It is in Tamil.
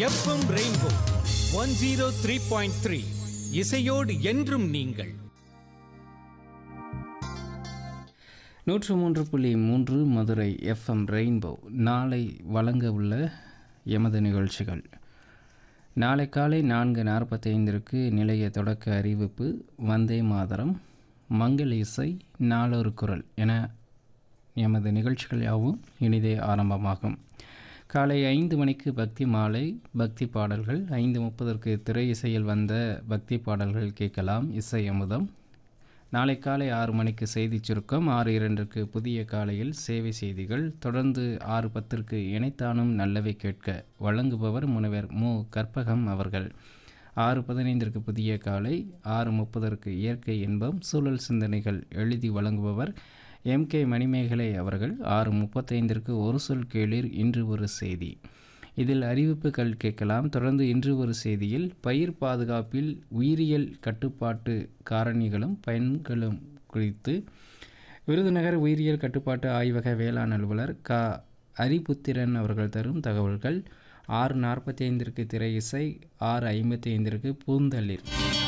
FM rainbow one zero three point three இசையோடு என்றும் நீங்கள் நூற்று மூன்று புள்ளி மூன்று மதுரை எஃப்எம் ரெயின்போ நாளை வழங்க உள்ள எமது நிகழ்ச்சிகள் நாளை காலை நான்கு நாற்பத்தைந்திற்கு நிலைய தொடக்க அறிவிப்பு வந்தே மாதரம் மங்கள இசை நாளொரு குரல் என எமது நிகழ்ச்சிகள் யாவும் இனிதே ஆரம்பமாகும் காலை ஐந்து மணிக்கு பக்தி மாலை பக்தி பாடல்கள் ஐந்து முப்பதற்கு திரை இசையில் வந்த பக்தி பாடல்கள் கேட்கலாம் இசை அமுதம் நாளை காலை ஆறு மணிக்கு செய்தி சுருக்கம் ஆறு இரண்டுக்கு புதிய காலையில் சேவை செய்திகள் தொடர்ந்து ஆறு பத்திற்கு இணைத்தானும் நல்லவை கேட்க வழங்குபவர் முனைவர் மு கற்பகம் அவர்கள் ஆறு பதினைந்திற்கு புதிய காலை ஆறு முப்பதற்கு இயற்கை இன்பம் சூழல் சிந்தனைகள் எழுதி வழங்குபவர் எம் கே மணிமேகலை அவர்கள் ஆறு முப்பத்தைந்திற்கு ஒரு சொல் கேளீர் இன்று ஒரு செய்தி இதில் அறிவிப்புகள் கேட்கலாம் தொடர்ந்து இன்று ஒரு செய்தியில் பயிர் பாதுகாப்பில் உயிரியல் கட்டுப்பாட்டு காரணிகளும் பயன்களும் குறித்து விருதுநகர் உயிரியல் கட்டுப்பாட்டு ஆய்வக வேளாண் அலுவலர் க அரிபுத்திரன் அவர்கள் தரும் தகவல்கள் ஆறு நாற்பத்தி ஐந்திற்கு திரை இசை ஆறு ஐம்பத்தி ஐந்திற்கு பூந்தளிர்